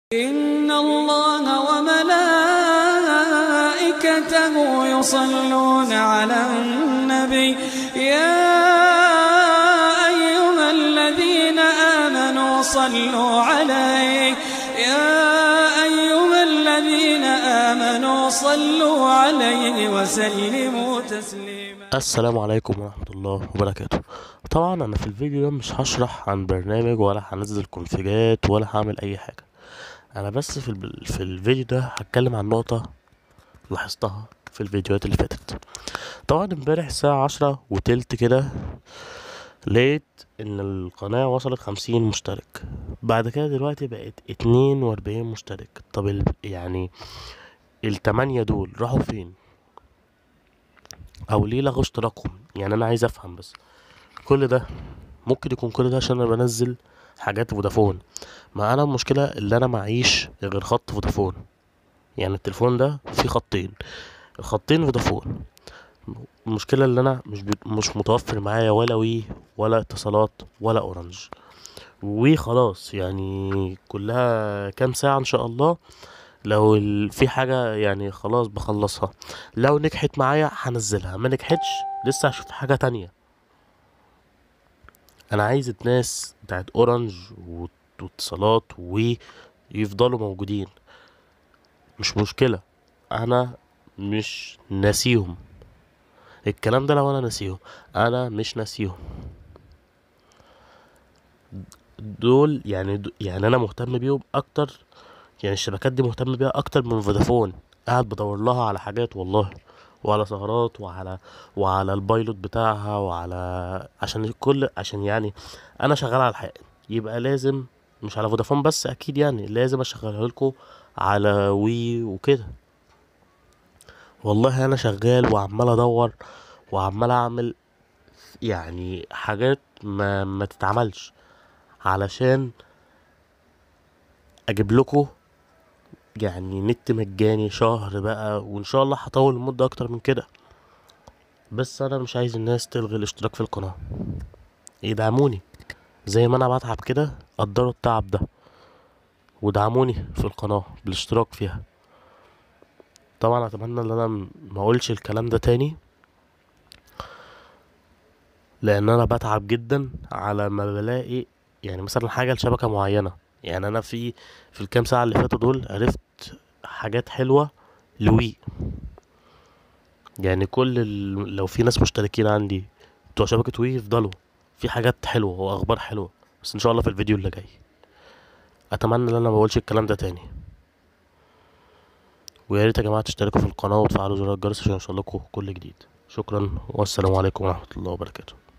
إن الله وملائكته يصلون على النبي يا أيها الذين آمنوا صلوا عليه يا أيها الذين آمنوا صلوا عليه وسلموا تسليما السلام عليكم ورحمة الله وبركاته طبعا انا في الفيديو ده مش هشرح عن برنامج ولا هنزل كونفيجات ولا هعمل اي حاجة انا بس في, الب... في الفيديو ده هتكلم عن نقطة لاحظتها في الفيديوهات اللي فاتت طبعا امبارح الساعة عشرة وتلت كده لقيت ان القناة وصلت خمسين مشترك بعد كده دلوقتي بقت اتنين واربعين مشترك طب ال... يعني التمانية دول راحوا فين او ليه لغوا اشتراكهم يعني انا عايز افهم بس كل ده ممكن يكون كل ده عشان انا بنزل حاجات فودافون ما انا المشكله اللي انا معيش غير خط فودافون يعني التليفون ده فيه خطين الخطين فودافون المشكله اللي انا مش بي... مش متوفر معايا ولا وي ولا اتصالات ولا اورنج وي خلاص يعني كلها كام ساعه ان شاء الله لو ال... في حاجه يعني خلاص بخلصها لو نجحت معايا هنزلها ما نجحتش لسه هشوف حاجه تانية انا عايز الناس بتاعت اورنج وت- واتصالات ويفضلوا موجودين مش مشكله انا مش ناسيهم الكلام ده لو انا ناسيهم انا مش ناسيهم دول يعني د- يعني انا مهتم بيهم اكتر يعني الشبكات دي مهتم بيها اكتر من فودافون قاعد بدور لها على حاجات والله وعلى سهرات وعلى وعلى البايلوت بتاعها وعلى عشان كل عشان يعني انا شغال على الحق يبقى لازم مش على فودافون بس اكيد يعني لازم اشغلها لكم على وي وكده والله انا شغال وعمال ادور وعمال اعمل يعني حاجات ما ما تتعملش علشان اجيب لكم يعني نت مجاني شهر بقى وان شاء الله هطول المدة اكتر من كده بس انا مش عايز الناس تلغي الاشتراك في القناة يدعموني زي ما انا بتعب كده قدروا التعب ده ودعموني في القناة بالاشتراك فيها طبعا اتمنى ان انا م- ما اقولش الكلام ده تاني لان انا بتعب جدا على ما بلاقي يعني مثلا حاجة لشبكة معينة يعني انا في في الكام ساعة اللي فاتوا دول عرفت حاجات حلوة لوي يعني كل ال... لو في ناس مشتركين عندي بتوع شبكة وي يفضلوا في حاجات حلوة واخبار حلوة بس ان شاء الله في الفيديو اللي جاي اتمنى ان انا ما بقولش الكلام ده تاني ويا ريت يا جماعة تشتركوا في القناة وتفعلوا زر الجرس عشان يوصلكوا كل جديد شكرا والسلام عليكم ورحمة الله وبركاته